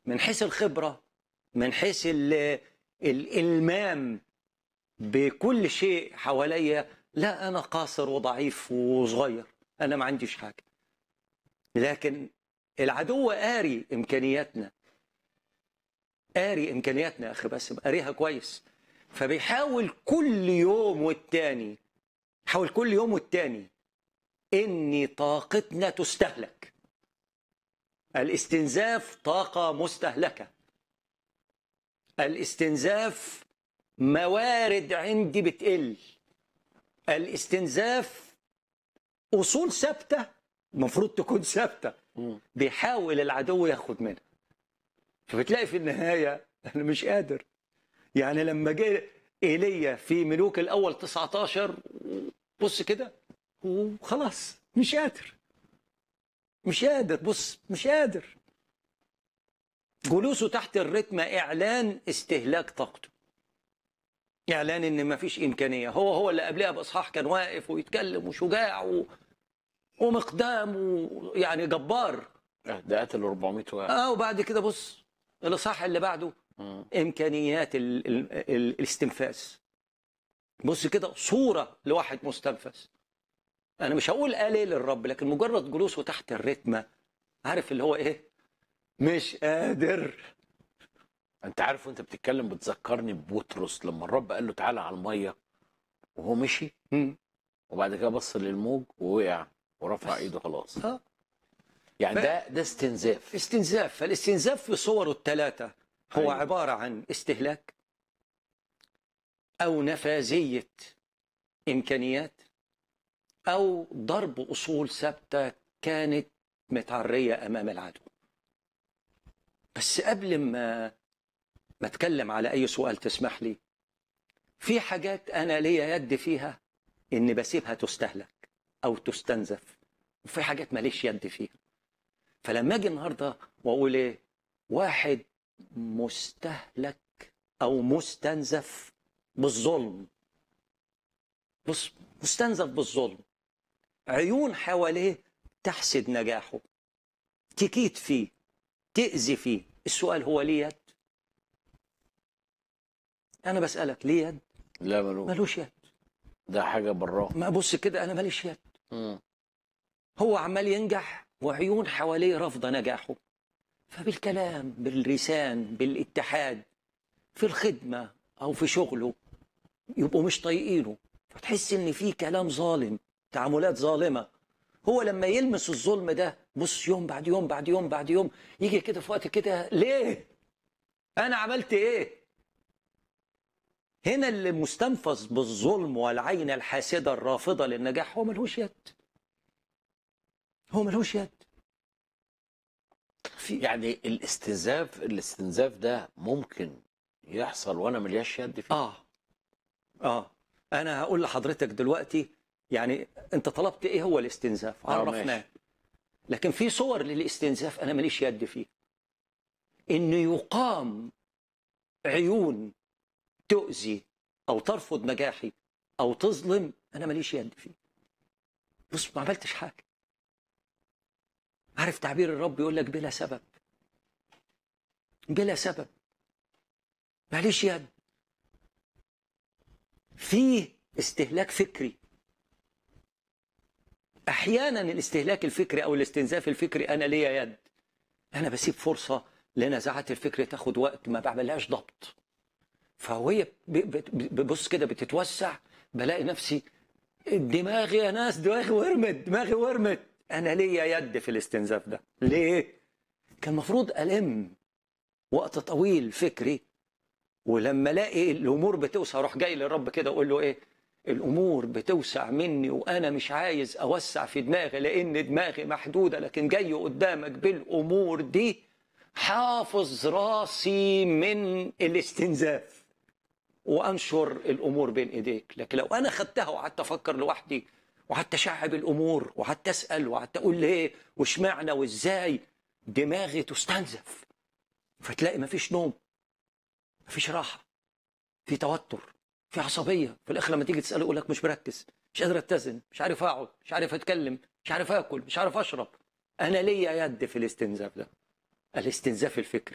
من حيث الخبره من حيث ال- الالمام بكل شيء حواليا لا انا قاصر وضعيف وصغير انا ما عنديش حاجه لكن العدو قاري امكانياتنا قاري امكانياتنا يا اخي باسم قاريها كويس فبيحاول كل يوم والتاني حاول كل يوم والتاني ان طاقتنا تستهلك الاستنزاف طاقه مستهلكه الاستنزاف موارد عندي بتقل الاستنزاف اصول ثابته المفروض تكون ثابته مم. بيحاول العدو ياخد منها فبتلاقي في النهايه انا مش قادر يعني لما جه ايليا في ملوك الاول 19 بص كده وخلاص مش قادر مش قادر بص مش قادر جلوسه تحت الرتمة إعلان استهلاك طاقته إعلان إن مفيش إمكانية هو هو اللي قبلها بإصحاح كان واقف ويتكلم وشجاع و... ومقدام ويعني جبار ده قتل 400 واحد اه وبعد كده بص الإصحاح اللي بعده مم. إمكانيات ال... ال... ال... الاستنفاذ بص كده صورة لواحد مستنفذ أنا مش هقول آلة للرب لكن مجرد جلوسه تحت الرتمة عارف اللي هو إيه مش قادر انت عارف وانت بتتكلم بتذكرني ببطرس لما الرب قال له تعالى على الميه وهو مشي مم. وبعد كده بص للموج ووقع ورفع بس. ايده خلاص اه يعني ف- ده ده استنزاف استنزاف فالاستنزاف في صوره الثلاثة هو أيوة. عبارة عن استهلاك أو نفاذية إمكانيات أو ضرب أصول ثابتة كانت متعرية أمام العدو بس قبل ما ما أتكلم على أي سؤال تسمح لي في حاجات أنا ليا يد فيها إن بسيبها تستهلك أو تستنزف وفي حاجات ماليش يد فيها فلما اجي النهارده واقول ايه واحد مستهلك او مستنزف بالظلم بص مستنزف بالظلم عيون حواليه تحسد نجاحه تكيد فيه تأذي فيه السؤال هو ليه يد انا بسألك ليه يد لا ملوش ملوش يد ده حاجه براه ما بص كده انا ماليش يد مم. هو عمال ينجح وعيون حواليه رافضه نجاحه فبالكلام باللسان بالاتحاد في الخدمه او في شغله يبقوا مش طايقينه فتحس ان في كلام ظالم تعاملات ظالمه هو لما يلمس الظلم ده بص يوم بعد يوم بعد يوم بعد يوم يجي كده في وقت كده ليه انا عملت ايه هنا اللي مستنفذ بالظلم والعين الحاسده الرافضه للنجاح هو ملهوش يد هو ملهوش يد في يعني الاستنزاف الاستنزاف ده ممكن يحصل وانا ملياش يد فيه اه اه انا هقول لحضرتك دلوقتي يعني انت طلبت ايه هو الاستنزاف آه، عرفناه ماشي. لكن في صور للاستنزاف انا ماليش يد فيه ان يقام عيون تؤذي او ترفض نجاحي او تظلم انا ماليش يد فيه بص ما عملتش حاجه عارف تعبير الرب يقول لك بلا سبب بلا سبب ماليش يد فيه استهلاك فكري احيانا الاستهلاك الفكري او الاستنزاف الفكري انا ليا يد انا بسيب فرصه لنزعات الفكر تاخد وقت ما بعملهاش ضبط فهي ب- ب- ب- بص كده بتتوسع بلاقي نفسي دماغي يا ناس دماغي ورمت دماغي ورمت انا ليا يد في الاستنزاف ده ليه كان المفروض الم وقت طويل فكري ولما الاقي الامور بتوسع اروح جاي للرب كده اقول له ايه الامور بتوسع مني وانا مش عايز اوسع في دماغي لان دماغي محدوده لكن جاي قدامك بالامور دي حافظ راسي من الاستنزاف وانشر الامور بين ايديك لكن لو انا خدتها وقعدت افكر لوحدي وقعدت اشعب الامور وقعدت اسال وقعدت اقول ليه واشمعنى وازاي دماغي تستنزف فتلاقي مفيش نوم مفيش راحه في توتر في عصبيه في الاخر لما تيجي تساله يقول لك مش مركز مش قادر اتزن مش عارف اقعد مش عارف اتكلم مش عارف اكل مش عارف اشرب انا ليا يد في الاستنزاف ده الاستنزاف الفكري